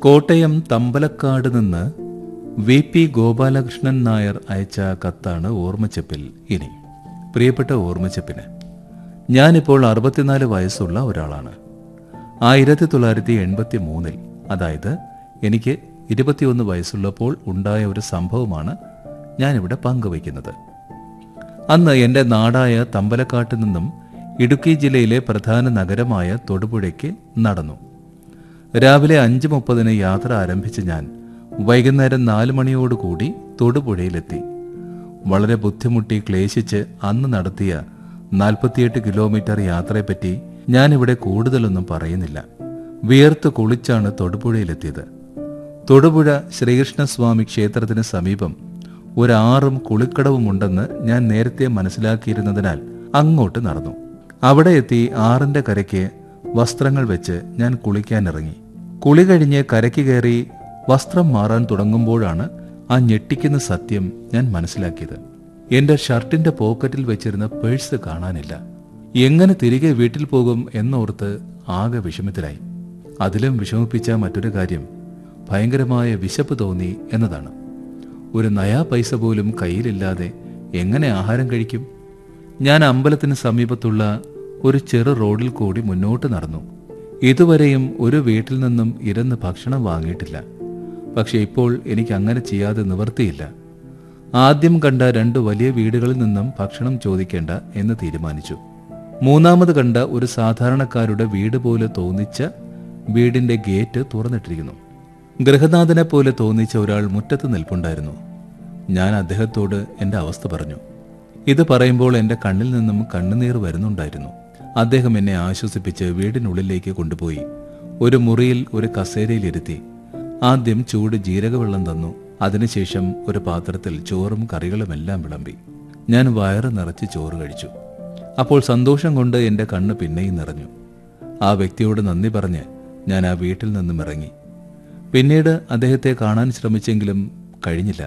കോട്ടയം തമ്പലക്കാട് നിന്ന് V P Gopalakrishnan Nair അയച്ച കത്താണ് ഓർമ്മച്ചപ്പിൽ ഇനി പ്രിയപ്പെട്ട ഓർമ്മച്ചപ്പിന് ഞാനിപ്പോൾ അറുപത്തിനാല് വയസ്സുള്ള ഒരാളാണ് ആയിരത്തി തൊള്ളായിരത്തി എൺപത്തി മൂന്നിൽ അതായത് എനിക്ക് ഇരുപത്തിയൊന്ന് വയസ്സുള്ളപ്പോൾ ഉണ്ടായ ഒരു സംഭവമാണ് ഞാനിവിടെ പങ്കുവയ്ക്കുന്നത് അന്ന് എൻ്റെ നാടായ തമ്പലക്കാട്ട് നിന്നും ഇടുക്കി ജില്ലയിലെ പ്രധാന നഗരമായ തൊടുപുഴയ്ക്ക് നടന്നു രാവിലെ അഞ്ച് മുപ്പതിന് യാത്ര ആരംഭിച്ച ഞാൻ വൈകുന്നേരം നാല് മണിയോടുകൂടി തൊടുപുഴയിലെത്തി വളരെ ബുദ്ധിമുട്ടി ക്ലേശിച്ച് അന്ന് നടത്തിയ നാൽപ്പത്തിയെട്ട് കിലോമീറ്റർ യാത്രയെപ്പറ്റി ഞാനിവിടെ കൂടുതലൊന്നും പറയുന്നില്ല വിയർത്ത് കുളിച്ചാണ് തൊടുപുഴയിലെത്തിയത് തൊടുപുഴ ശ്രീകൃഷ്ണസ്വാമി ക്ഷേത്രത്തിന് സമീപം ഒരു ആറും കുളിക്കടവുമുണ്ടെന്ന് ഞാൻ നേരത്തെ മനസ്സിലാക്കിയിരുന്നതിനാൽ അങ്ങോട്ട് നടന്നു അവിടെ എത്തി ആറിന്റെ കരയ്ക്ക് വസ്ത്രങ്ങൾ വെച്ച് ഞാൻ കുളിക്കാനിറങ്ങി കുളി കഴിഞ്ഞ് കരയ്ക്ക് കയറി വസ്ത്രം മാറാൻ തുടങ്ങുമ്പോഴാണ് ആ ഞെട്ടിക്കുന്ന സത്യം ഞാൻ മനസ്സിലാക്കിയത് എന്റെ ഷർട്ടിന്റെ പോക്കറ്റിൽ വെച്ചിരുന്ന പേഴ്സ് കാണാനില്ല എങ്ങനെ തിരികെ വീട്ടിൽ പോകും എന്നോർത്ത് ആകെ വിഷമത്തിലായി അതിലും വിഷമിപ്പിച്ച മറ്റൊരു കാര്യം ഭയങ്കരമായ വിശപ്പ് തോന്നി എന്നതാണ് ഒരു നയാ പൈസ പോലും കയ്യിലില്ലാതെ എങ്ങനെ ആഹാരം കഴിക്കും ഞാൻ അമ്പലത്തിന് സമീപത്തുള്ള ഒരു ചെറു റോഡിൽ കൂടി മുന്നോട്ട് നടന്നു ഇതുവരെയും ഒരു വീട്ടിൽ നിന്നും ഇരുന്ന് ഭക്ഷണം വാങ്ങിയിട്ടില്ല പക്ഷെ ഇപ്പോൾ എനിക്ക് അങ്ങനെ ചെയ്യാതെ നിവർത്തിയില്ല ആദ്യം കണ്ട രണ്ട് വലിയ വീടുകളിൽ നിന്നും ഭക്ഷണം ചോദിക്കേണ്ട എന്ന് തീരുമാനിച്ചു മൂന്നാമത് കണ്ട ഒരു സാധാരണക്കാരുടെ വീട് പോലെ തോന്നിച്ച വീടിന്റെ ഗേറ്റ് തുറന്നിട്ടിരിക്കുന്നു ഗൃഹനാഥനെ പോലെ തോന്നിച്ച ഒരാൾ മുറ്റത്ത് നിൽപ്പുണ്ടായിരുന്നു ഞാൻ അദ്ദേഹത്തോട് എന്റെ അവസ്ഥ പറഞ്ഞു ഇത് പറയുമ്പോൾ എന്റെ കണ്ണിൽ നിന്നും കണ്ണുനീർ വരുന്നുണ്ടായിരുന്നു അദ്ദേഹം എന്നെ ആശ്വസിപ്പിച്ച് വീടിനുള്ളിലേക്ക് കൊണ്ടുപോയി ഒരു മുറിയിൽ ഒരു കസേരയിലിരുത്തി ആദ്യം ചൂട് ജീരകവെള്ളം തന്നു അതിനുശേഷം ഒരു പാത്രത്തിൽ ചോറും കറികളുമെല്ലാം വിളമ്പി ഞാൻ വയറ് നിറച്ച് ചോറ് കഴിച്ചു അപ്പോൾ സന്തോഷം കൊണ്ട് എന്റെ കണ്ണ് പിന്നെയും നിറഞ്ഞു ആ വ്യക്തിയോട് നന്ദി പറഞ്ഞ് ഞാൻ ആ വീട്ടിൽ നിന്നും ഇറങ്ങി പിന്നീട് അദ്ദേഹത്തെ കാണാൻ ശ്രമിച്ചെങ്കിലും കഴിഞ്ഞില്ല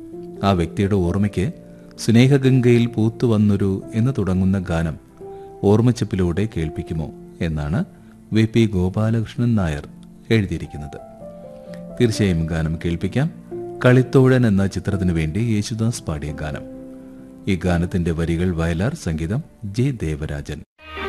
ആ വ്യക്തിയുടെ ഓർമ്മയ്ക്ക് സ്നേഹഗംഗയിൽ പൂത്തുവന്നൊരു എന്ന് തുടങ്ങുന്ന ഗാനം ഓർമ്മച്ചപ്പിലൂടെ കേൾപ്പിക്കുമോ എന്നാണ് വി പി ഗോപാലകൃഷ്ണൻ നായർ എഴുതിയിരിക്കുന്നത് തീർച്ചയായും ഗാനം കേൾപ്പിക്കാം കളിത്തോഴൻ എന്ന ചിത്രത്തിനു വേണ്ടി യേശുദാസ് പാടിയ ഗാനം ഈ ഗാനത്തിന്റെ വരികൾ വയലാർ സംഗീതം ജെ ദേവരാജൻ